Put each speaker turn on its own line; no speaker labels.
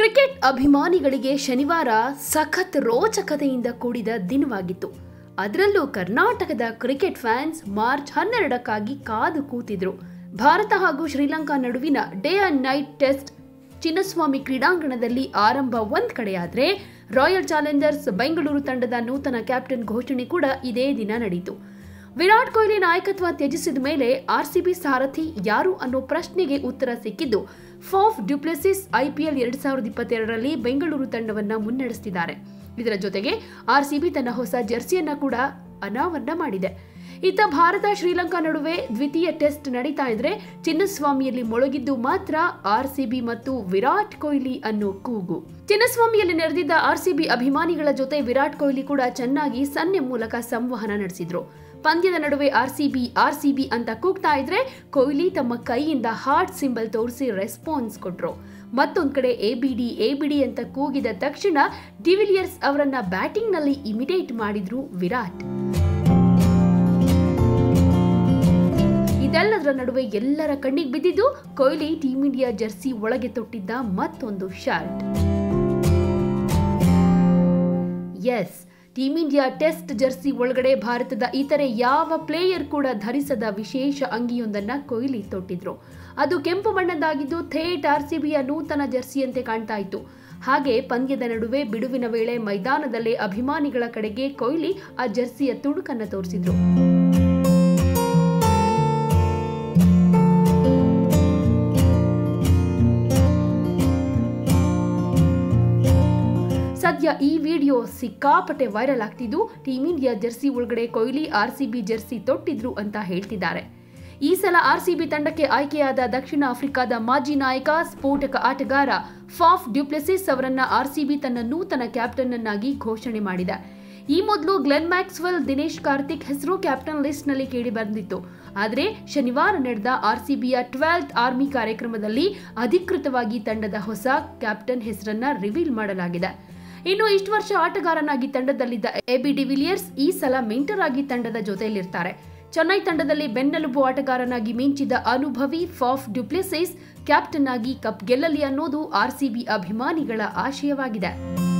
cricket ಅಭಿಮಾನಿಗಳಿಗೆ ಶನಿವಾರ ಸಖತ್ ರೋಚಕತೆಯಿಂದ ಕೂಡಿದ ದಿನವಾಗಿತ್ತು ಅದರಲ್ಲೂ ಕರ್ನಾಟಕದ ಕ್ರಿಕೆಟ್ ಫ್ಯಾನ್ಸ್ ಮಾರ್ಚ್ ಹನ್ನೆರಡಕ್ಕಾಗಿ ಕಾದು ಕೂತಿದ್ರು ಭಾರತ ಹಾಗೂ ಶ್ರೀಲಂಕಾ ನಡುವಿನ day and night test Chinnaswamy ಕ್ರೀಡಾಂಗಣದಲ್ಲಿ ಆರಂಭ ಒಂದ್ ಕಡೆಯಾದ್ರೆ ರಾಯಲ್ ಚಾಲೆಂಜರ್ಸ್ ಬೆಂಗಳೂರು ತಂಡದ ನೂತನ ಕ್ಯಾಪ್ಟನ್ ಘೋಷಣೆ ಕೂಡ ಇದೇ ದಿನ ನಡೆಯಿತು ವಿರಾಟ್ ಕೊಹ್ಲಿ ನಾಯಕತ್ವ ತ್ಯಜಿಸಿದ ಮೇಲೆ ಆರ್ಸಿಬಿ ಸಾರಥಿ ಯಾರು ಅನ್ನೋ ಪ್ರಶ್ನೆಗೆ ಉತ್ತರ ಸಿಕ್ಕಿದ್ದು ಫಾಫ್ ಡ್ಯುಪ್ಲೆಸಿಸ್ ಐಪಿಎಲ್ ಎರಡ್ ಸಾವಿರದ ಇಪ್ಪತ್ತೆರಡರಲ್ಲಿ ಬೆಂಗಳೂರು ತಂಡವನ್ನ ಮುನ್ನಡೆಸುತ್ತಿದ್ದಾರೆ ಇದರ ಜೊತೆಗೆ ಆರ್ಸಿಬಿ ತನ್ನ ಹೊಸ ಜೆರ್ಸಿಯನ್ನ ಕೂಡ ಅನಾವರಣ ಮಾಡಿದೆ ಇತ್ತ ಭಾರತ ಶ್ರೀಲಂಕಾ ನಡುವೆ ದ್ವಿತೀಯ ಟೆಸ್ಟ್ ನಡೀತಾ ಇದ್ರೆ ಚಿನ್ನಸ್ವಾಮಿಯಲ್ಲಿ ಮೊಳಗಿದ್ದು ಮಾತ್ರ ಆರ್ಸಿಬಿ ಮತ್ತು ವಿರಾಟ್ ಕೊಹ್ಲಿ ಅನ್ನೋ ಕೂಗು ಚಿನ್ನಸ್ವಾಮಿಯಲ್ಲಿ ನೆರೆದಿದ್ದ ಆರ್ಸಿಬಿ ಅಭಿಮಾನಿಗಳ ಜೊತೆ ವಿರಾಟ್ ಕೊಹ್ಲಿ ಕೂಡ ಚೆನ್ನಾಗಿ ಸನ್ನೆ ಮೂಲಕ ಸಂವಹನ ನಡೆಸಿದ್ರು ಪಂದ್ಯದ ನಡುವೆ ಆರ್ಸಿಬಿ ಆರ್ಸಿಬಿ ಅಂತ ಕೂಗ್ತಾ ಇದ್ರೆ ಕೊಹ್ಲಿ ತಮ್ಮ ಕೈಯಿಂದ ಹಾರ್ಟ್ ಸಿಂಬಲ್ ತೋರಿಸಿ ರೆಸ್ಪಾನ್ಸ್ ಕೊಟ್ರು ಮತ್ತೊಂದ್ ಕಡೆ ಎಬಿಡಿ ಎಬಿಡಿ ಅಂತ ಕೂಗಿದ ತಕ್ಷಣ ಡಿವಿಲಿಯರ್ಸ್ ಅವರನ್ನ ಬ್ಯಾಟಿಂಗ್ ನಲ್ಲಿ ಇಮಿಟೇಟ್ ಮಾಡಿದ್ರು ವಿರಾಟ್ ಇದೆಲ್ಲದರ ನಡುವೆ ಎಲ್ಲರ ಕಣ್ಣಿಗೆ ಬಿದ್ದಿದ್ದು ಕೊಹ್ಲಿ ಟೀಂ ಇಂಡಿಯಾ ಜರ್ಸಿ ಒಳಗೆ ತೊಟ್ಟಿದ್ದ ಮತ್ತೊಂದು shirt yes team India test jersey ಒಳಗಡೆ ಭಾರತದ ಇತರೆ ಯಾವ ಪ್ಲೇಯರ್ ಕೂಡ ಧರಿಸದ ವಿಶೇಷ ಅಂಗಿಯೊಂದನ್ನ ಕೊಹ್ಲಿ ತೊಟ್ಟಿದ್ರು ಅದು ಕೆಂಪು ಬಣ್ಣದ್ದಾಗಿದ್ದು ಥೇಟ್ ಆರ್ಸಿಬಿಯ ನೂತನ ಜರ್ಸಿಯಂತೆ ಕಾಣ್ತಾ ಇತ್ತು ಹಾಗೆ ಪಂದ್ಯದ ನಡುವೆ ಬಿಡುವಿನ ವೇಳೆ ಮೈದಾನದಲ್ಲೇ ಅಭಿಮಾನಿಗಳ ಕಡೆಗೆ ಕೊಹ್ಲಿ ಆ ಜರ್ಸಿಯ ತುಣುಕನ್ನ ತೋರಿಸಿದ್ರು ಸದ್ಯ ಈ ವಿಡಿಯೋ ಸಿಕ್ಕಾಪಟ್ಟೆ ವೈರಲ್ ಆಗ್ತಿದ್ದು ಟೀಂ ಇಂಡಿಯಾ ಜರ್ಸಿ ಒಳಗಡೆ ಕೊಹ್ಲಿ ಆರ್ಸಿಬಿ ಜರ್ಸಿ ತೊಟ್ಟಿದ್ರು ಅಂತ ಹೇಳ್ತಿದ್ದಾರೆ ಈ ಸಲ ಆರ್ಸಿಬಿ ತಂಡಕ್ಕೆ ಆಯ್ಕೆಯಾದ ದಕ್ಷಿಣ ಆಫ್ರಿಕಾದ ಮಾಜಿ ನಾಯಕ ಸ್ಫೋಟಕ ಆಟಗಾರ ಫಾಫ್ ಡ್ಯುಪ್ಲೆಸಿಸ್ ಅವರನ್ನ ಆರ್ಸಿಬಿ ತನ್ನ ನೂತನ ಕ್ಯಾಪ್ಟನ್ ಅನ್ನಾಗಿ ಘೋಷಣೆ ಮಾಡಿದೆ ಈ ಮೊದಲು ಗ್ಲೆನ್ ಮ್ಯಾಕ್ಸ್ವೆಲ್ ದಿನೇಶ್ ಕಾರ್ತಿಕ್ ಹೆಸರು ಕ್ಯಾಪ್ಟನ್ ಲಿಸ್ಟ್ ನಲ್ಲಿ ಕೇಳಿ ಬಂದಿತ್ತು ಆದರೆ ಶನಿವಾರ ನಡೆದ ಆರ್ಸಿಬಿಯ ಟ್ವೆಲ್ತ್ ಆರ್ಮಿ ಕಾರ್ಯಕ್ರಮದಲ್ಲಿ ಅಧಿಕೃತವಾಗಿ ತಂಡದ ಹೊಸ ಕ್ಯಾಪ್ಟನ್ ಹೆಸರನ್ನ ರಿವೀಲ್ ಮಾಡಲಾಗಿದೆ ಇನ್ನು ಇಷ್ಟು ವರ್ಷ ಆಟಗಾರನಾಗಿ ತಂಡದಲ್ಲಿದ್ದ ಎಬಿ ಡಿವಿಲಿಯರ್ಸ್ ಈ ಸಲ ಮೆಂಟರ್ ಆಗಿ ತಂಡದ ಜೊತೆಯಲ್ಲಿರ್ತಾರೆ ಚೆನ್ನೈ ತಂಡದಲ್ಲಿ ಬೆನ್ನೆಲುಬು ಆಟಗಾರನಾಗಿ ಮಿಂಚಿದ ಅನುಭವಿ ಫಾಫ್ ಡ್ಯುಪ್ಲೆಸಿಸ್ ಕ್ಯಾಪ್ಟನ್ ಆಗಿ ಕಪ್ ಗೆಲ್ಲಲಿ ಅನ್ನೋದು ಆರ್ಸಿಬಿ ಅಭಿಮಾನಿಗಳ ಆಶಯವಾಗಿದೆ